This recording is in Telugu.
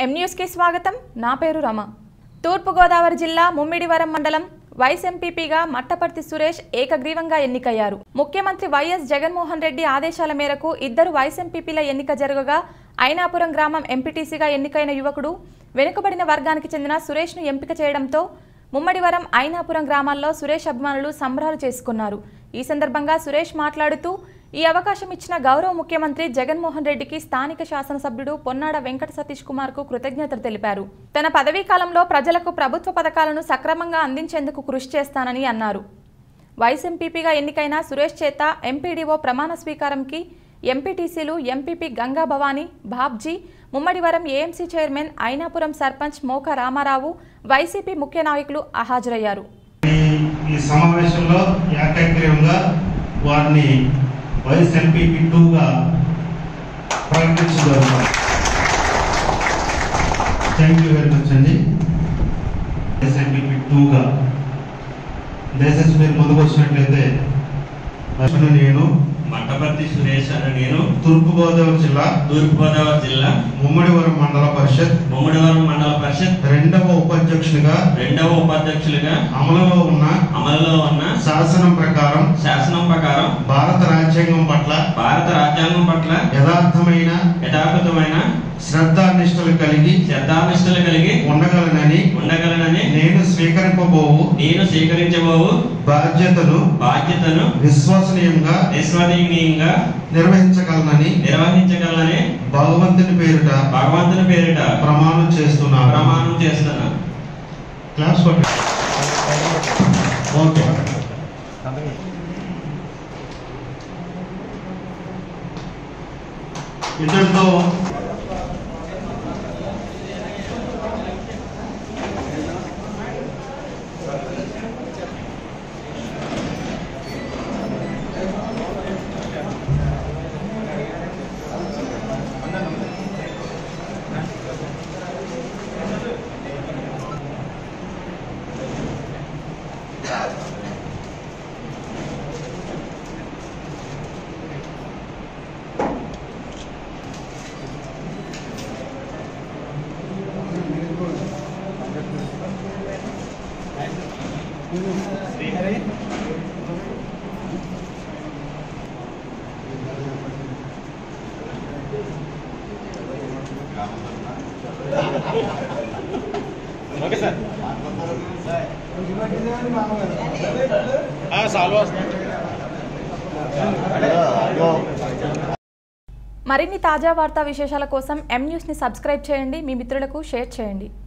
ఎం న్యూస్కి స్వాగతం నా పేరు రమ తూర్పుగోదావరి జిల్లా ముమ్మిడివరం మండలం వైస్ ఎంపీపీగా మట్టపర్తి సురేష్ ఏకగ్రీవంగా ఎన్నికయ్యారు ముఖ్యమంత్రి వైఎస్ జగన్మోహన్ రెడ్డి ఆదేశాల మేరకు ఇద్దరు వైస్ ఎంపీపీల ఎన్నిక జరగగా ఐనాపురం గ్రామం ఎంపీటీసీగా ఎన్నికైన యువకుడు వెనుకబడిన వర్గానికి చెందిన సురేష్ను ఎంపిక చేయడంతో ముమ్మడివరం ఐనాపురం గ్రామాల్లో సురేష్ అభిమానులు సంబరాలు చేసుకున్నారు ఈ సందర్భంగా సురేష్ మాట్లాడుతూ ఈ అవకాశం ఇచ్చిన గౌరవ ముఖ్యమంత్రి జగన్మోహన్ రెడ్డికి స్థానిక శాసనసభ్యుడు పొన్నాడ వెంకట సతీష్ కుమార్ కు కృతజ్ఞతలు తెలిపారు తన పదవీ కాలంలో ప్రజలకు ప్రభుత్వ పథకాలను సక్రమంగా అందించేందుకు కృషి చేస్తానని అన్నారు వైస్ ఎంపీపీగా ఎన్నికైన సురేష్ చేత ఎంపీడీఓ ప్రమాణ స్వీకారంకి ఎంపీటీసీలు MPP Ganga Bhavani Babji Mummidivaram AMC chairman Ainapuram sarpanch Moka Ramarao YCP ముఖ్య నాయకులు హాజరయ్యారు ఈ- ఈ సమావేశంలో ఏకగ్రీవంగా వారిని వైస్ ఎంపీపీ టూగా ప్రకటించగలుగుతాం థ్యాంక్ యూ వెరీ మచ్ అండి వైస్ ఎంపీపీ టూగా దయచేసి మీరు ముందుకు వచ్చినట్లయితే అసలు నేను మట్టపర్తి సురేష్ అనే నేను తూర్పుగోదావరి జిల్లా తూర్పుగోదావరి జిల్లా ముమ్మడివరం మండల పరిషత్ ముమ్మడివరం మండల పరిషత్ రెండవ ఉపాధ్యక్షునిగా రెండవ ఉపాధ్యక్షులుగా అమలులో ఉన్న అమలులో ఉన్న శాసనం ప్రకారం శాసనం ప్రకారం భారత రాజ్యాంగం పట్ల భారత రాజ్యాంగం పట్ల యథార్థమైన యథాకృతమైన శ్రద్ధానిష్టలు కలిగి శ్రద్ధానిష్టలు కలిగి ఉండగలనని ఉండగలనని నేను స్వీకరింపబోవు నేను స్వీకరించబోవు బాధ్యతను బాధ్యతను విశ్వసనీయంగా విశ్వసనీయంగా నిర్వహించగలనని నిర్వహించగలనని భగవంతుని పేరిట భగవంతుని పేరిట ప్రమాణం చేస్తున్నాను ప్రమాణం చేస్తున్నాను క్లాస్ కొట్టి ఓకే ఇంతటితో మరిన్ని తాజా వార్తా విశేషాల కోసం ఎం న్యూస్ని సబ్స్క్రైబ్ చేయండి మీ మిత్రులకు షేర్ చేయండి